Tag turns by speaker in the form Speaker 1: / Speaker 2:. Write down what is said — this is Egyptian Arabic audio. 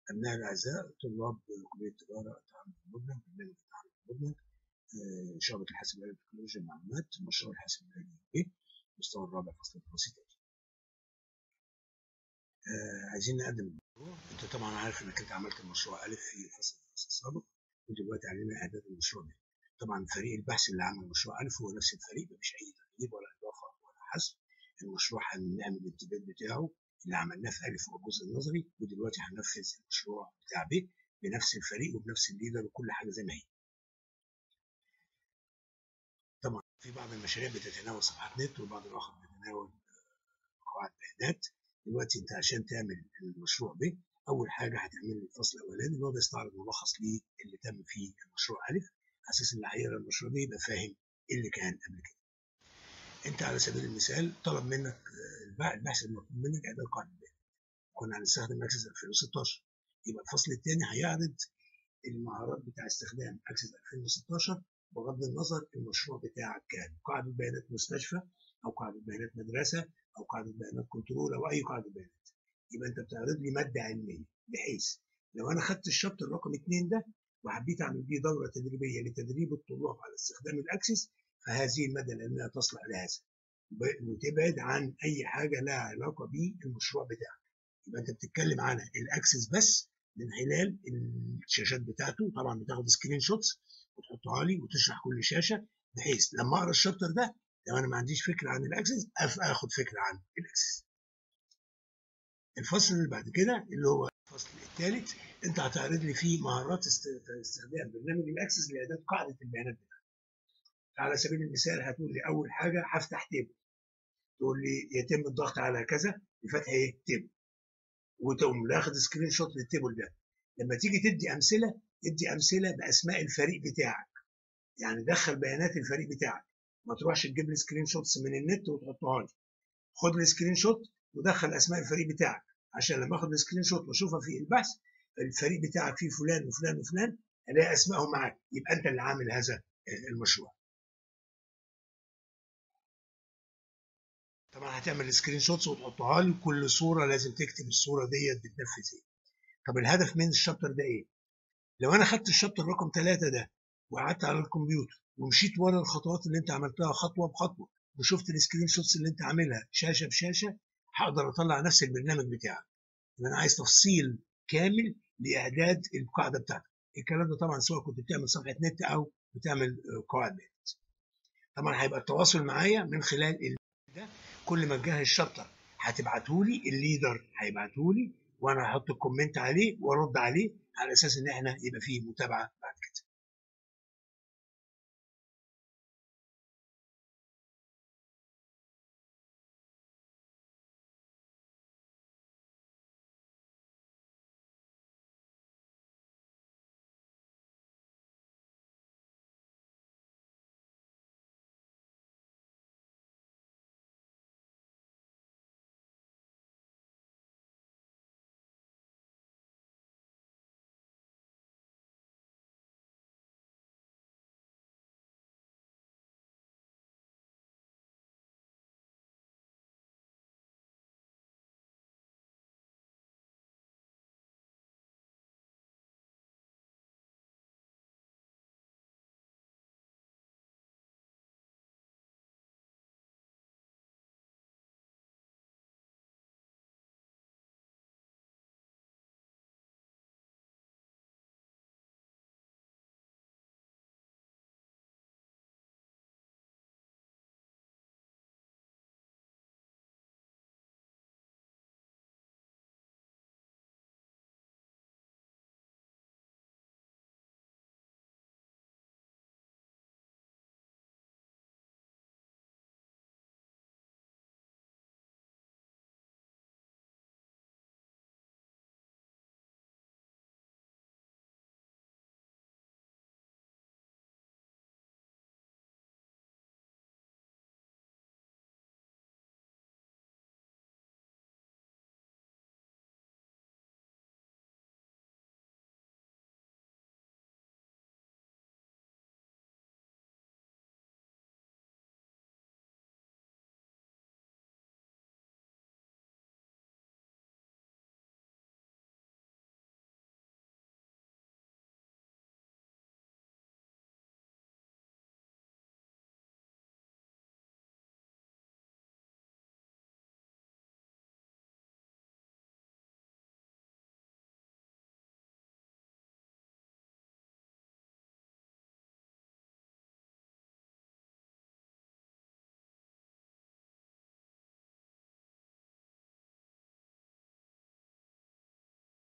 Speaker 1: أبناء الأعزاء طلاب كلية التجارة التعامل المبنى برنامج التعامل المبنى آه، شعبة الحاسب الآلي وتكنولوجيا المعلومات مشروع الحاسب الآلي ب المستوى الرابع فصل الدراسي تاني. آه، عايزين نقدم المشروع أنت طبعا عارف إنك أنت عملت المشروع ألف في فصل الدراسي السابق ودلوقتي علينا إعداد المشروع ب طبعا فريق البحث اللي عمل مشروع ألف هو نفس الفريق مفيش أي تغيير ولا إضافة ولا حذف المشروع هنعمل الامتداد بتاعه اللي عملناه في ألف والجزء النظري ودلوقتي هننفذ المشروع بتاع ب بنفس الفريق وبنفس الليدر وكل حاجة زي ما هي. طبعا في بعض المشاريع بتتناول صفحات نت والبعض الآخر بيتناول قواعد بيانات دلوقتي أنت عشان تعمل المشروع ب أول حاجة هتعمل الفصل الأولاني اللي هو بيستعرض ملخص ليه اللي تم فيه المشروع ألف على أساس اللي هيقرا المشروع ب يبقى فاهم إيه اللي كان قبل كده. أنت على سبيل المثال طلب منك البحث المطلوب منك إعداد قاعدة بيانات. كنا هنستخدم اكسس 2016 يبقى الفصل الثاني هيعرض المهارات بتاع استخدام اكسس 2016 بغض النظر المشروع بتاعك كان قاعده بيانات مستشفى او قاعده بيانات مدرسه او قاعده بيانات كنترول او اي قاعده بيانات يبقى انت بتعرض لي ماده علميه بحيث لو انا خدت الشابتر رقم 2 ده وحبيت اعمل بيه دوره تدريبيه لتدريب الطلاب على استخدام الاكسس فهذه الماده العلميه تصلح لهذا وتبعد عن اي حاجه لها علاقه بالمشروع بتاعك يبقى انت بتتكلم عن الاكسس بس من خلال الشاشات بتاعته طبعا بتاخد سكرين شوتس وتحطها لي وتشرح كل شاشه بحيث لما اقرا الشابتر ده لو انا ما عنديش فكره عن الاكسس اخد فكره عن الاكسس الفصل اللي بعد كده اللي هو الفصل الثالث انت هتعرض لي فيه مهارات استخدام برنامج الاكسس لاعداد قاعده البيانات بتاعتك على سبيل المثال هتقول لي اول حاجه هفتح تيبل تقول لي يتم الضغط على كذا لفتح ايه تيبل وتقوم واخد سكرين شوت للتيبل ده لما تيجي تدي امثله ادي امثله باسماء الفريق بتاعك يعني دخل بيانات الفريق بتاعك ما تروحش تجيب لي سكرين شوتس من النت وتحطها لي خد لي سكرين شوت ودخل اسماء الفريق بتاعك عشان لما اخد السكرين شوت واشوفها في البحث الفريق بتاعك فيه فلان وفلان وفلان الاقي اسمائهم معاك يبقى انت اللي عامل هذا المشروع طبعا هتعمل سكرين شوتس وتحطها لي كل صوره لازم تكتب الصوره ديت بتنفذ ايه طب الهدف من الشابتر ده ايه لو انا خدت الشابتر رقم ثلاثة ده وقعدت على الكمبيوتر ومشيت ورا الخطوات اللي انت عملتها خطوه بخطوه وشفت السكرين شوتس اللي انت عاملها شاشه بشاشه هقدر اطلع نفس البرنامج بتاعك يبقى انا عايز تفصيل كامل لاعداد القاعده بتاعتك الكلام ده طبعا سواء كنت بتعمل صفحه نت او بتعمل قواعد بيانات طبعا هيبقى التواصل معايا من خلال ده كل ما تجهز الشابتر هتبعته لي الليدر هيبعته لي وانا هحط الكومنت عليه وارد عليه على اساس ان احنا يبقى فيه متابعه بعد كده